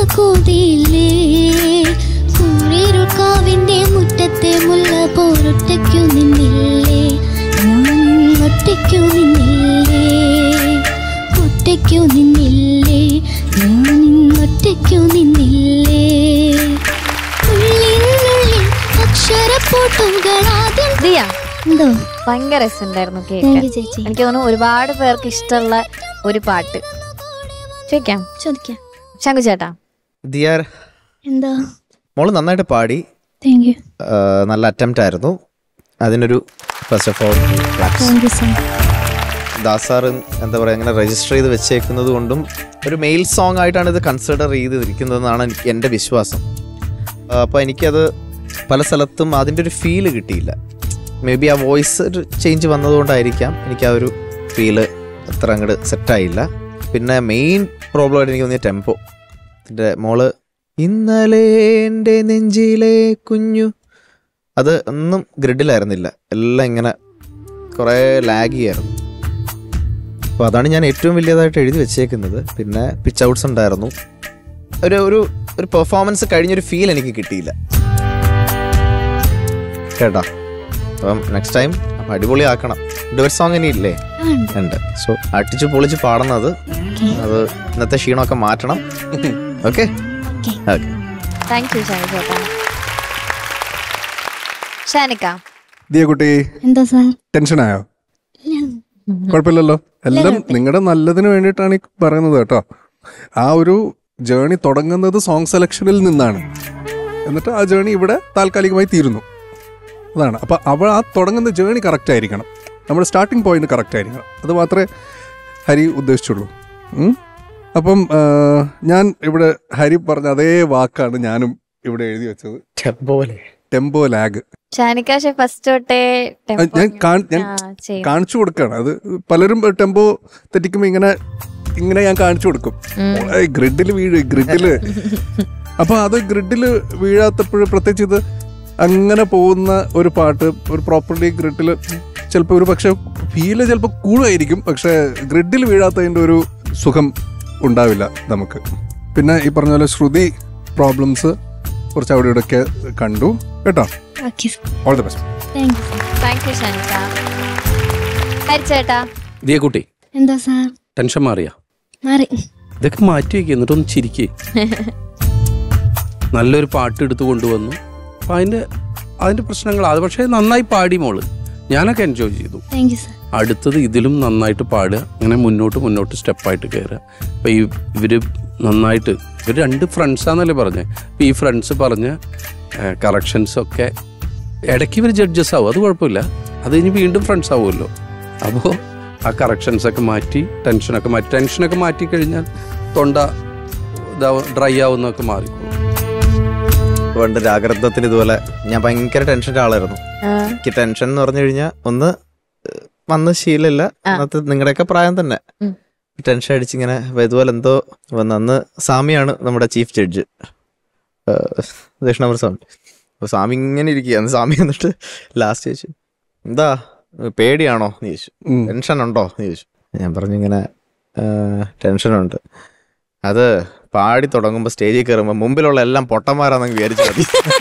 കൂതിയില്ലേ കൂരിരുൾക്കാവിന്റെ മുറ്റത്തെ മുല്ല പോലൊറ്റയ്ക്കു നിന്നില്ലേ ഞാൻ ഒറ്റയ്ക്കു നിന്നില്ലേ ഒറ്റയ്ക്കു നിന്നില്ലേ ഞാൻ ഒറ്റയ്ക്കു നിന്നില്ലേ ഉള്ളിനുള്ളിൽ അക്ഷരപ്പൂട്ടുകൾ ആദ്യം ദിയ എന്തോ ഭയങ്കര രസമുണ്ടായിരുന്നു താങ്ക് കേൾക്കാൻ യു ചേച്ചി എനിക്ക് തോന്നുന്നു ഒരുപാട് പേർക്ക് ഇഷ്ടമുള്ള ഒരു പാട്ട് ചോദിക്കാം ചോദിക്കാം ശങ്കു ചേട്ടാ ദിയാർ എന്താ മോള് നന്നായിട്ട് പാടി താങ്ക് യു ആ, നല്ല അറ്റംപ്റ്റ് ആയിരുന്നു അതിനൊരു first of all claps thank you sir ദാസാറ് എന്താ പറയുക ഇങ്ങനെ രജിസ്റ്റർ ചെയ്ത് വെച്ചേക്കുന്നത് കൊണ്ടും ഒരു മെയിൽ സോങ് ആയിട്ടാണ് ഇത് കൺസിഡർ ചെയ്തിരിക്കുന്നതെന്നാണ് എനിക്ക് എൻ്റെ വിശ്വാസം അപ്പോൾ എനിക്കത് പല സ്ഥലത്തും അതിൻ്റെ ഒരു ഫീല് കിട്ടിയില്ല മേ ബി ആ വോയിസ് ഒരു ചേഞ്ച് വന്നതുകൊണ്ടായിരിക്കാം എനിക്ക് ആ ഒരു ഫീല് അത്ര അങ്ങോട്ട് സെറ്റായില്ല പിന്നെ മെയിൻ പ്രോബ്ലം ആയിട്ട് എനിക്ക് തോന്നിയ ടെമ്പോ എൻ്റെ മോള് ഇന്നലെ എൻ്റെ നെഞ്ചിലെ കുഞ്ഞു അത് ഒന്നും ഗ്രിഡിലായിരുന്നില്ല എല്ലാം ഇങ്ങനെ കുറേ ലാഗി ആയിരുന്നു അപ്പോൾ അതാണ് ഞാൻ ഏറ്റവും വലിയതായിട്ട് എഴുതി വെച്ചേക്കുന്നത് പിന്നെ പിച്ച് ഔട്ട്സ് ഉണ്ടായിരുന്നു ഒരു ഒരു ഒരു പെർഫോമൻസ് കഴിഞ്ഞൊരു ഫീൽ എനിക്ക് കിട്ടിയില്ല കേട്ടാ അപ്പം നെക്സ്റ്റ് ടൈം അപ്പം അടിപൊളിയാക്കണം ഡുവർ സോങ് ഇനി ഇല്ലേ ഉണ്ട് സോ അടിച്ച് പൊളിച്ച് പാടുന്നത് അത് ഇന്നത്തെ ക്ഷീണമൊക്കെ മാറ്റണം okay okay thank you Shanku ചേട്ടാ ഷാനിക്ക ദിയക്കുട്ടി എന്താ സാർ ടെൻഷനായോ കുഴപ്പമില്ലല്ലോ എല്ലാം നിങ്ങളുടെ നല്ലതിന് വേണ്ടിയിട്ടാണ് ഈ പറയുന്നത് കേട്ടോ ആ ഒരു ജേണി തുടങ്ങുന്നത് സോങ് സെലക്ഷനിൽ നിന്നാണ് എന്നിട്ട് ആ ജേണി ഇവിടെ താൽക്കാലികമായി തീരുന്നു അതാണ് അപ്പൊ അവ ആ തുടങ്ങുന്ന ജേണി കറക്റ്റ് ആയിരിക്കണം നമ്മുടെ സ്റ്റാർട്ടിംഗ് പോയിന്റ് കറക്റ്റ് ആയിരിക്കണം അത് മാത്രമേ ഹരി ഉദ്ദേശിച്ചുള്ളൂ ഉം? അപ്പം ആ, ഞാൻ ഇവിടെ ഹരി പറഞ്ഞ അതേ വാക്കാണ് ഞാനും ഇവിടെ എഴുതി വെച്ചത് പോലെ ടെമ്പോ ലാഗ് ഷാനിക്ക പക്ഷെ ഫസ്റ്റ് തൊട്ടേ tempo ഞാൻ കാൺ- ഞാൻ ആ, ചെയ്യും. കാണിച്ചു കൊടുക്കുകയാണ് അത് പലരും ടെമ്പോ തെറ്റിക്കുമ്പോൾ ഇങ്ങനെ ഇങ്ങനെ ഞാൻ കാണിച്ചു കൊടുക്കും ഗ്രിഡിൽ വീഴ് ഗ്രിഡില് അപ്പൊ അത് ഗ്രിഡിൽ വീഴാത്തപ്പോഴും പ്രത്യേകിച്ച് ഇത് അങ്ങനെ പോകുന്ന ഒരു പാട്ട് ഒരു പ്രോപ്പർലി ഗ്രിഡിൽ ചിലപ്പോൾ ഒരു പക്ഷെ ഫീല് ചിലപ്പോൾ കൂടുമായിരിക്കും പക്ഷെ ഗ്രിഡിൽ വീഴാത്തതിൻ്റെ ഒരു സുഖം ഉണ്ടാവില്ല നമുക്ക് പിന്നെ ഈ പറഞ്ഞ പോലെ ശ്രുതി പ്രോബ്ലംസ് കുറച്ച് അവിടെ ഇവിടെയൊക്കെ കണ്ടു കേട്ടോ okay sir all the best thank you sir thank you Shanikka ഹരിച്ചേട്ടാ ദിയ കുട്ടി എന്താ സാർ ടെൻഷൻ മാറിയാ മാറി ഇതൊക്കെ മാറ്റി വെക്കുക എന്നിട്ടൊന്ന് ചിരിക്കേ നല്ലൊരു പാട്ട് എടുത്തു കൊണ്ടുവന്നു അപ്പം അതിൻ്റെ അതിൻ്റെ പ്രശ്നങ്ങൾ അത് പക്ഷേ നന്നായി പാടി മോള് ഞാനൊക്കെ എൻജോയ് ചെയ്തു താങ്ക് യു സാർ അടുത്തത് ഇതിലും നന്നായിട്ട് പാടുക അങ്ങനെ മുന്നോട്ട് മുന്നോട്ട് സ്റ്റെപ്പായിട്ട് കയറുക അപ്പം ഈ ഇവർ നന്നായിട്ട് ഇവർ രണ്ട് ഫ്രണ്ട്സാന്നല്ലേ പറഞ്ഞത് അപ്പം ഈ ഫ്രണ്ട്സ് പറഞ്ഞ കറക്ഷൻസൊക്കെ ഇടയ്ക്ക് ഇവർ ജഡ്ജസ് ആവും അത് കുഴപ്പമില്ല അത് ഇനി വീണ്ടും ഫ്രണ്ട്സ് ആവുമല്ലോ അപ്പോൾ ആ കറക്ഷൻസൊക്കെ മാറ്റി ടെൻഷനൊക്കെ മാറ്റി ടെൻഷനൊക്കെ മാറ്റി കഴിഞ്ഞാൽ തൊണ്ട ഇതാവും ഡ്രൈ ആവുന്നൊക്കെ മാറിക്കോളും പണ്ട് രാഗരത്നത്തിൽ ഇതുപോലെ ഞാൻ ഭയങ്കര ടെൻഷൻ്റെ ആളായിരുന്നു ആ, എനിക്ക് ടെൻഷൻ എന്ന് പറഞ്ഞു കഴിഞ്ഞാൽ ഒന്ന് ഏഹ്, വന്ന ശീലമില്ല ആ. അന്നത്തെ നിങ്ങളുടെയൊക്കെ പ്രായം തന്നെ ഉം. ടെൻഷൻ അടിച്ചിങ്ങനെ അപ്പൊ ഇതുപോലെ എന്തോ വന്ന് അന്ന് സ്വാമിയാണ് നമ്മുടെ ചീഫ് ജഡ്ജ് ദക്ഷിണാമൃതസ്വാമി അപ്പൊ സ്വാമി ഇങ്ങനെ ഇരിക്കുക അന്ന് സ്വാമി എന്നിട്ട് ലാസ്റ്റ് ചോദിച്ചു എന്താ പേടിയാണോ എന്ന് ചോദിച്ചു ഉം. ടെൻഷൻ ഉണ്ടോ എന്ന് ചോദിച്ചു ഞാൻ പറഞ്ഞു ഇങ്ങനെ ടെൻഷനുണ്ട് അത് പാടി തുടങ്ങുമ്പോൾ സ്റ്റേജിൽ കയറുമ്പോൾ മുമ്പിലുള്ള എല്ലാം പൊട്ടന്മാരാണെന്ന് വിചാരിച്ചു മതി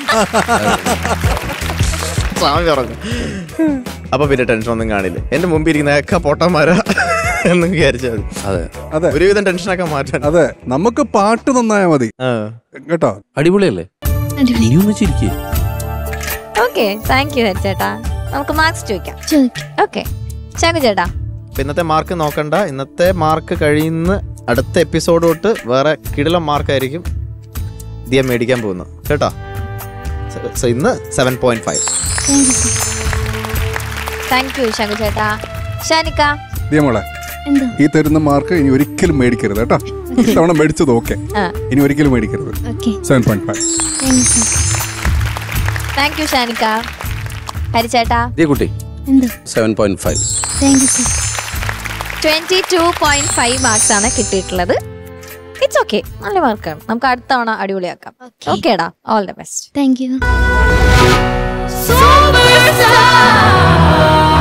സ്വാമി പറഞ്ഞു അപ്പൊ പിന്നെ ടെൻഷൻ ഒന്നും കാണില്ല എന്റെ മുമ്പിൽ ഇരിക്കുന്നതൊക്കെ പൊട്ടന്മാരാ എന്ന് വിചാരിച്ചാൽ മതി അതെ അതെ ഒരുവിധം ടെൻഷനൊക്കെ മാറ്റാൻ അതെ നമുക്ക് പാട്ട് നന്നായാൽ മതി ആ. കേട്ടോ അടിപൊളിയല്ലേ അടിപൊളി ഇനി ഒന്ന് ചിരിക്കേ ഓക്കെ താങ്ക് യു ഹരിച്ചേട്ടാ നമുക്ക് മാർക്സ് ചോദിക്കാം ചോദിക്കാം ഓക്കെ ശങ്കു ചേട്ടാ അപ്പൊ ഇന്നത്തെ മാർക്ക് നോക്കണ്ട ഇന്നത്തെ മാർക്ക് കഴിയുന്ന അടുത്ത എപ്പിസോഡ് തൊട്ട് വേറെ കിടിലം മാർക്കായിരിക്കും ദിയ മേടിക്കാൻ പോകുന്നത് കേട്ടോ സ- സ- ഇന്ന് seven point five thank you sir thank you Shanku ചേട്ടാ ഷാനിക്ക ദിയമോളെ എന്താ ഈ തരുന്ന മാർക്ക് ഇനി ഒരിക്കലും മേടിക്കരുത് കേട്ടോ ഇത്തവണ മേടിച്ചത് ഓക്കെ ആ. ഇനി ഒരിക്കലും മേടിക്കരുത് okay seven point five thank you sir thank you Shanikka ഹരിച്ചേട്ടാ ദിയ കുട്ടി എന്താ seven point five thank you sir twenty two point five marks ആണ് കിട്ടിയിട്ടുള്ളത് ഇറ്റ്സ് ഓക്കെ നല്ല മാർക്കാണ് നമുക്ക് അടുത്ത തവണ അടിപൊളിയാക്കാം Okay. ഓക്കേടാ all the best thank you Superstar